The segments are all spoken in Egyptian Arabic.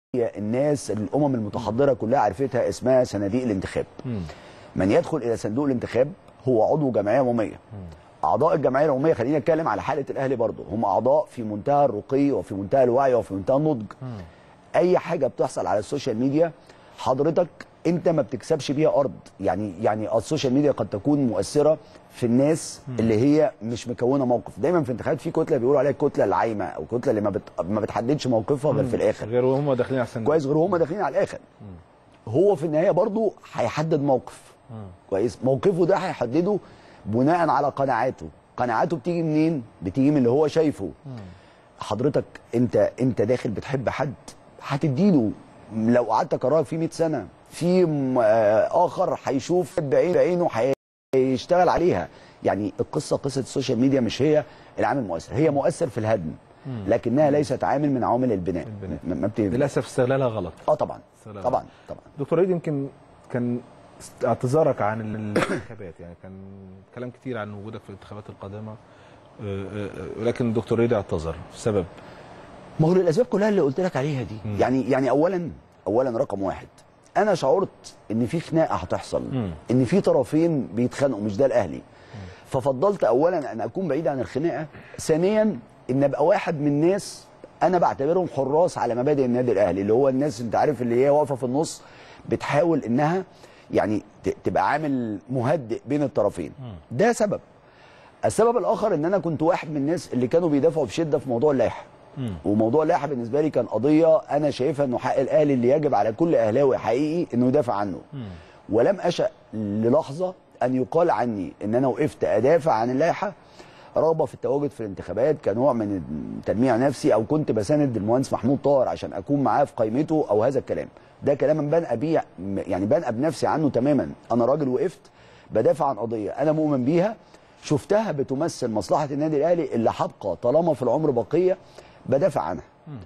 الناس الامم المتحضره كلها عرفتها اسمها صناديق الانتخاب من يدخل الى صندوق الانتخاب هو عضو جمعيه عموميه اعضاء الجمعيه العموميه خلينا نتكلم على حاله الاهلي برضه هم اعضاء في منتهى الرقي وفي منتهى الوعي وفي منتهى النضج اي حاجه بتحصل على السوشيال ميديا حضرتك انت ما بتكسبش بيها ارض يعني يعني السوشيال ميديا قد تكون مؤثره في الناس اللي هي مش مكونه موقف دايما في انتخابات في كتله بيقولوا عليها الكتله العايمه او الكتله اللي ما, بت... ما بتحددش موقفها غير في الاخر غير وهم داخلين على الصندوق كويس غير هم داخلين على الاخر هو في النهايه برضه هيحدد موقف كويس موقفه ده هيحدده بناء على قناعاته قناعاته بتيجي منين بتيجي من اللي هو شايفه حضرتك انت انت داخل بتحب حد هتديله لو قعدت اكرهك فيه 100 سنه في م- آه، اخر هيشوف بعين بعينه هيشتغل عليها يعني القصه قصه السوشيال ميديا مش هي العامل المؤثر هي مؤثر في الهدم لكنها ليست عامل من عوامل البناء البناء. ما- ما بت... للاسف استغلالها غلط اه طبعا سلام. طبعا طبعا دكتور عيد يمكن كان است- اعتذارك عن ال- الانتخابات يعني كان كلام كتير عن وجودك في الانتخابات القادمه آه، آه، آه، ولكن الدكتور عيد اعتذر السبب ما هو الاسباب كلها اللي قلت لك عليها دي مم. يعني يعني اولا اولا رقم واحد انا شعرت ان في خناقه هتحصل مم. ان في طرفين بيتخانقوا مش ده الاهلي ففضلت اولا ان اكون بعيد عن الخناقه ثانيا ان ابقى واحد من الناس انا بعتبرهم حراس على مبادئ النادي الاهلي اللي هو الناس انت عارف اللي هي واقفه في النص بتحاول انها يعني ت- تبقى عامل مهدئ بين الطرفين ده سبب السبب الاخر ان انا كنت واحد من الناس اللي كانوا بيدافعوا بشده في موضوع اللائحه وموضوع اللائحه بالنسبه لي كان قضيه انا شايفها انه حق الاهلي اللي يجب على كل اهلاوي حقيقي انه يدافع عنه ولم اشا للحظه ان يقال عني ان انا وقفت ادافع عن اللائحه رغبه في التواجد في الانتخابات كنوع من تنميع نفسي او كنت بساند المهندس محمود طاهر عشان اكون معاه في قائمته او هذا الكلام ده كلام بنقى بيه يعني بنقى بنفسي عنه تماما انا راجل وقفت بدافع عن قضيه انا مؤمن بيها شفتها بتمثل مصلحه النادي الاهلي اللي هبقى طالما في العمر بقيه بدافع عنها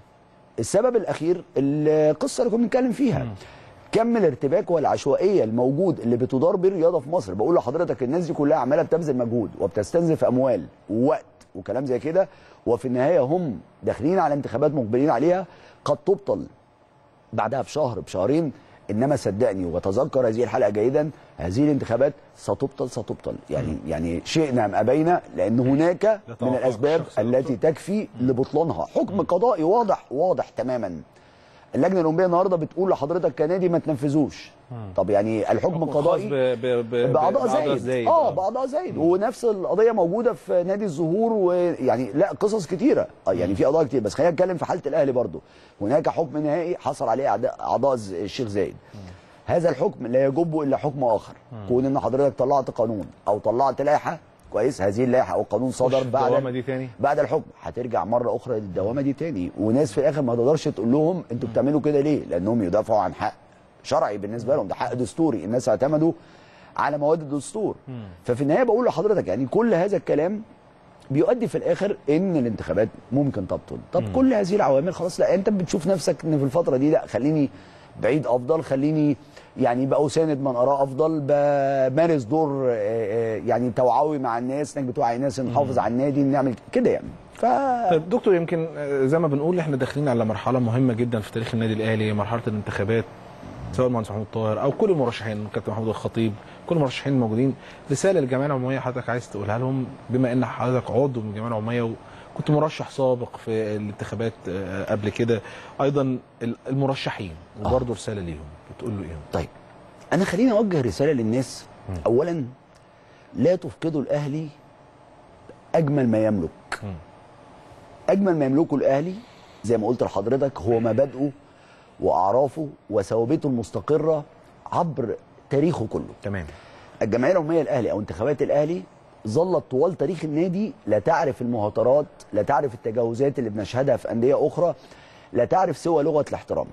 السبب الاخير القصه اللي كنا بنتكلم فيها كم الارتباك والعشوائيه الموجود اللي بتدار بيه الرياضه في مصر بقول لحضرتك الناس دي كلها عماله بتبذل مجهود وبتستنزف اموال ووقت وكلام زي كده وفي النهايه هم داخلين على انتخابات مقبلين عليها قد تبطل بعدها بشهر بشهرين انما صدقني وتذكر هذه الحلقه جيدا هذه الانتخابات ستبطل ستبطل يعني يعني شئنا ام ابينا لان هناك من توقع الاسباب الشخص التي تكفي لبطلانها حكم قضائي واضح واضح تماما اللجنه الاولمبيه النهارده بتقول لحضرتك كنادي ما تنفذوش طب يعني الحكم القضائي ب- ب- ب- باعضاء زايد اه آه. باعضاء زايد ونفس القضيه موجوده في نادي الزهور ويعني لا قصص كتيره آه يعني في قضايا كتير بس خلينا نتكلم في حاله الاهلي برضو هناك حكم نهائي حصل عليه أعداء- اعضاء ز- الشيخ زايد هذا الحكم لا يجب الا حكم اخر كون ان حضرتك طلعت قانون او طلعت لائحه كويس هذه اللائحه او القانون صدر خش بعد الدوامة دي تاني بعد الحكم هترجع مره اخرى للدوامه دي تاني وناس في الاخر ما تقدرش تقول لهم انتوا بتعملوا كده ليه لانهم يدافعوا عن حق شرعي بالنسبه لهم ده حق دستوري الناس اعتمدوا على مواد الدستور ففي النهايه بقول لحضرتك يعني كل هذا الكلام بيؤدي في الاخر ان الانتخابات ممكن تبطل طب كل هذه العوامل خلاص لا انت بتشوف نفسك ان في الفتره دي لا خليني بعيد افضل خليني يعني بقى اساند من اراه افضل بمارس دور آه، آه، يعني توعوي مع الناس انك بتوعي الناس نحافظ على النادي نعمل كده يعني ف طيب دكتور يمكن آه، زي ما بنقول احنا داخلين على مرحله مهمه جدا في تاريخ النادي الاهلي مرحله الانتخابات سواء المهندس محمود طاهر او كل المرشحين كابتن محمود الخطيب كل المرشحين الموجودين رساله للجمعيه العموميه حضرتك عايز تقولها لهم بما ان حضرتك عضو من الجمعيه العموميه وكنت مرشح سابق في الانتخابات آه، قبل كده ايضا ال- المرشحين وبرضه رساله ليهم بتقول له ايه؟ طيب انا خليني اوجه رساله للناس اولا لا تفقدوا الاهلي اجمل ما يملك مم. اجمل ما يملكه الاهلي زي ما قلت لحضرتك هو مبادئه واعرافه وثوابته المستقره عبر تاريخه كله تمام الجمعيه العموميه الاهلي او انتخابات الاهلي ظلت طوال تاريخ النادي لا تعرف المهاترات لا تعرف التجاوزات اللي بنشهدها في انديه اخرى لا تعرف سوى لغه الاحترام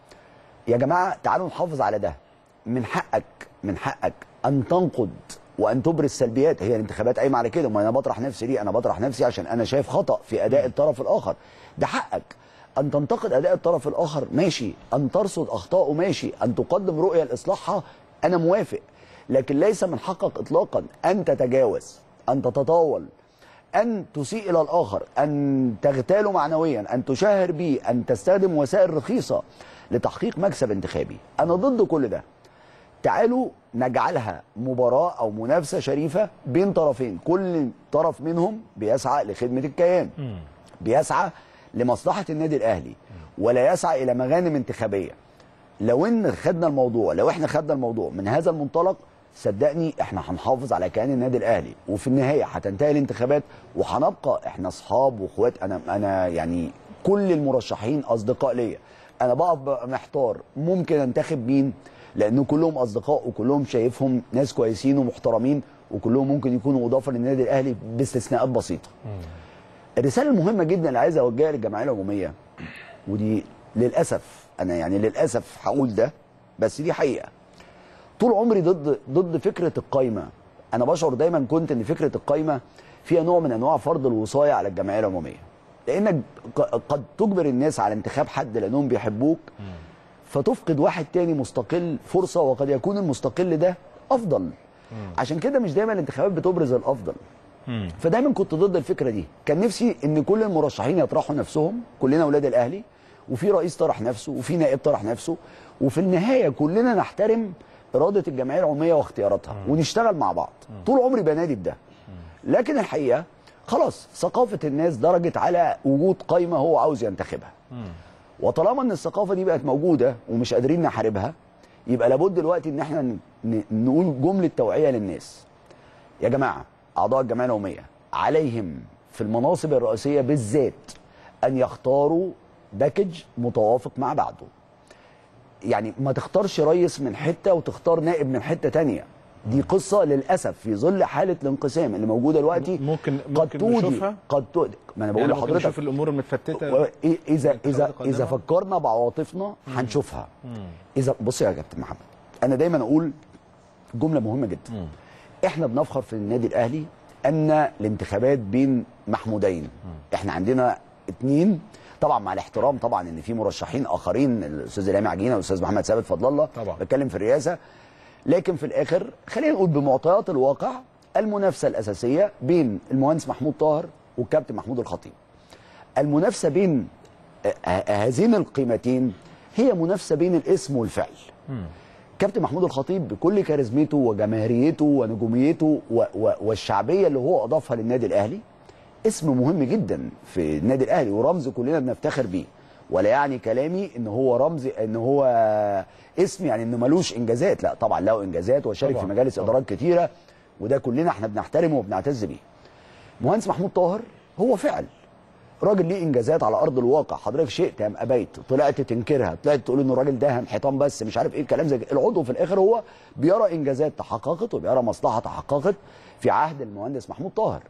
يا جماعه تعالوا نحافظ على ده من حقك من حقك ان تنقد وان تبرز سلبيات هي الانتخابات قايمه على كده ما انا بطرح نفسي ليه انا بطرح نفسي عشان انا شايف خطا في اداء الطرف الاخر ده حقك ان تنتقد اداء الطرف الاخر ماشي ان ترصد اخطائه ماشي ان تقدم رؤيه لاصلاحها انا موافق لكن ليس من حقك اطلاقا ان تتجاوز ان تتطاول ان تسيء الى الاخر ان تغتاله معنويا ان تشهر به ان تستخدم وسائل رخيصه لتحقيق مكسب انتخابي انا ضد كل ده تعالوا نجعلها مباراة أو منافسة شريفة بين طرفين كل طرف منهم بيسعى لخدمة الكيان بيسعى لمصلحة النادي الأهلي ولا يسعى إلى مغانم انتخابية لو ان خدنا الموضوع لو احنا خدنا الموضوع من هذا المنطلق صدقني احنا هنحافظ على كيان النادي الاهلي وفي النهايه هتنتهي الانتخابات وهنبقى احنا اصحاب واخوات انا انا يعني كل المرشحين اصدقاء ليا انا بقف بقى محتار ممكن انتخب مين لان كلهم اصدقاء وكلهم شايفهم ناس كويسين ومحترمين وكلهم ممكن يكونوا اضافه للنادي الاهلي باستثناءات بسيطه الرساله المهمه جدا اللي عايز اوجهها للجمعيه العموميه ودي للاسف انا يعني للاسف هقول ده بس دي حقيقه طول عمري ضد ضد فكره القايمه انا بشعر دايما كنت ان فكره القايمه فيها نوع من انواع فرض الوصايه على الجمعيه العموميه لانك ق- قد تجبر الناس على انتخاب حد لانهم بيحبوك فتفقد واحد تاني مستقل فرصه وقد يكون المستقل ده افضل عشان كده مش دايما الانتخابات بتبرز الافضل فدايما كنت ضد الفكره دي كان نفسي ان كل المرشحين يطرحوا نفسهم كلنا اولاد الاهلي وفي رئيس طرح نفسه وفي نائب طرح نفسه وفي النهايه كلنا نحترم اراده الجمعيه العموميه واختياراتها ونشتغل مع بعض طول عمري بنادي بده لكن الحقيقه خلاص ثقافه الناس درجت على وجود قايمه هو عاوز ينتخبها وطالما ان الثقافه دي بقت موجوده ومش قادرين نحاربها يبقى لابد دلوقتي ان احنا ن- ن- نقول جمله توعيه للناس يا جماعه اعضاء الجمعيه العموميه عليهم في المناصب الرئاسيه بالذات ان يختاروا باكج متوافق مع بعضه يعني ما تختارش رئيس من حته وتختار نائب من حته تانية دي قصه للاسف في ظل حاله الانقسام اللي موجوده دلوقتي ممكن قد ممكن تودي نشوفها قد تودي ما انا بقول يعني ممكن لحضرتك نشوف الامور المتفتته و- إيه- اذا اذا الانتخابات اذا القادمة؟ فكرنا بعواطفنا هنشوفها اذا بص يا كابتن محمد انا دايما اقول جمله مهمه جدا احنا بنفخر في النادي الاهلي ان الانتخابات بين محمودين احنا عندنا اتنين طبعا مع الاحترام طبعا ان في مرشحين اخرين الاستاذ رامي عجينه والاستاذ محمد ثابت فضل الله طبعا. بتكلم في الرئاسه لكن في الاخر خلينا نقول بمعطيات الواقع المنافسه الاساسيه بين المهندس محمود طاهر والكابتن محمود الخطيب المنافسه بين آه، آه، هذين القيمتين هي منافسه بين الاسم والفعل كابتن محمود الخطيب بكل كاريزمته وجماهيريته ونجوميته و و والشعبيه اللي هو اضافها للنادي الاهلي اسم مهم جدا في النادي الاهلي ورمز كلنا بنفتخر بيه ولا يعني كلامي ان هو رمز ان هو اسم يعني انه ملوش انجازات لا طبعا له انجازات وشارك طبعاً، في مجالس طبعاً. ادارات كتيره وده كلنا احنا بنحترمه وبنعتز بيه مهندس محمود طاهر هو فعل راجل ليه انجازات على ارض الواقع حضرتك شئت ام ابيت طلعت تنكرها طلعت تقول ان الراجل ده حيطان بس مش عارف ايه الكلام زي كده. العضو في الاخر هو بيرى انجازات تحققت وبيرى مصلحه تحققت في عهد المهندس محمود طاهر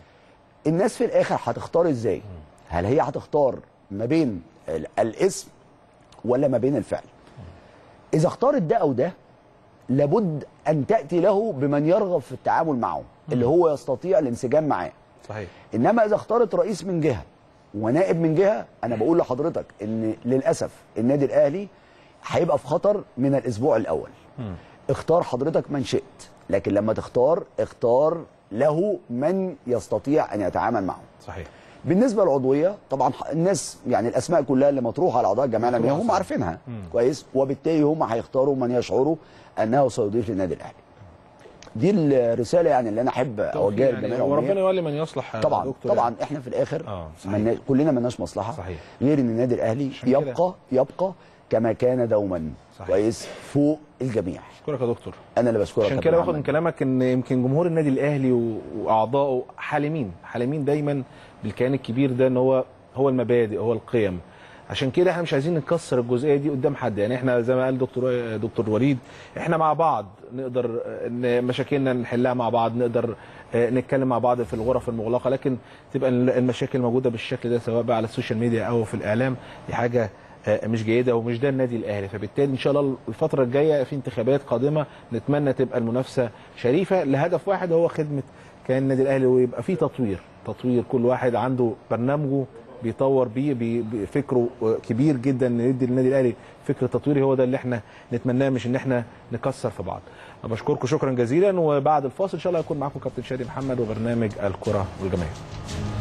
الناس في الاخر هتختار ازاي هل هي هتختار ما بين ال- الاسم ولا ما بين الفعل اذا اختارت ده او ده لابد ان تاتي له بمن يرغب في التعامل معه اللي هو يستطيع الانسجام معاه صحيح انما اذا اختارت رئيس من جهه ونائب من جهه انا بقول لحضرتك ان للاسف النادي الاهلي هيبقى في خطر من الاسبوع الاول اختار حضرتك من شئت لكن لما تختار اختار له من يستطيع ان يتعامل معه صحيح بالنسبه للعضويه طبعا الناس يعني الاسماء كلها اللي مطروحه على اعضاء الجمعيه العموميه هم مطروحة، صح. عارفينها كويس وبالتالي هم هيختاروا من يشعروا انه سيضيف للنادي الاهلي دي الرساله يعني اللي انا احب اوجهها يعني للجمعيه وربنا العموميه يولي من يصلح يا طبعا دكتور طبعا يعني. احنا في الاخر آه، صحيح. منا كلنا ملناش مصلحه صحيح. غير ان النادي الاهلي عشان كده- يبقى يبقى كما كان دوما صحيح. كويس فوق الجميع اشكرك يا دكتور انا اللي بشكرك عشان يا كده كابتن باخد من محمد. كلامك ان يمكن جمهور النادي الاهلي و- واعضائه حالمين حالمين دايما بالكيان الكبير ده ان هو هو المبادئ هو القيم عشان كده احنا مش عايزين نكسر الجزئيه دي قدام حد يعني احنا زي ما قال دكتور دكتور وليد احنا مع بعض نقدر آه، ان مشاكلنا نحلها مع بعض نقدر آه، نتكلم مع بعض في الغرف المغلقه لكن تبقى المشاكل موجوده بالشكل ده سواء بقى على السوشيال ميديا او في الاعلام دي حاجه آه، مش جيده ومش ده النادي الاهلي فبالتالي ان شاء الله الفتره الجايه في انتخابات قادمه نتمنى تبقى المنافسه شريفه لهدف واحد هو خدمه كيان النادي الاهلي ويبقى في تطوير تطوير كل واحد عنده برنامجه بيطور بيه بي- بي- فكره كبير جدا ان يدي للنادي الاهلي فكر تطويري هو ده اللي احنا نتمناه مش ان احنا نكسر في بعض أنا بشكركم شكرا جزيلا وبعد الفاصل ان شاء الله هيكون معاكم كابتن شادي محمد وبرنامج الكره والجماهير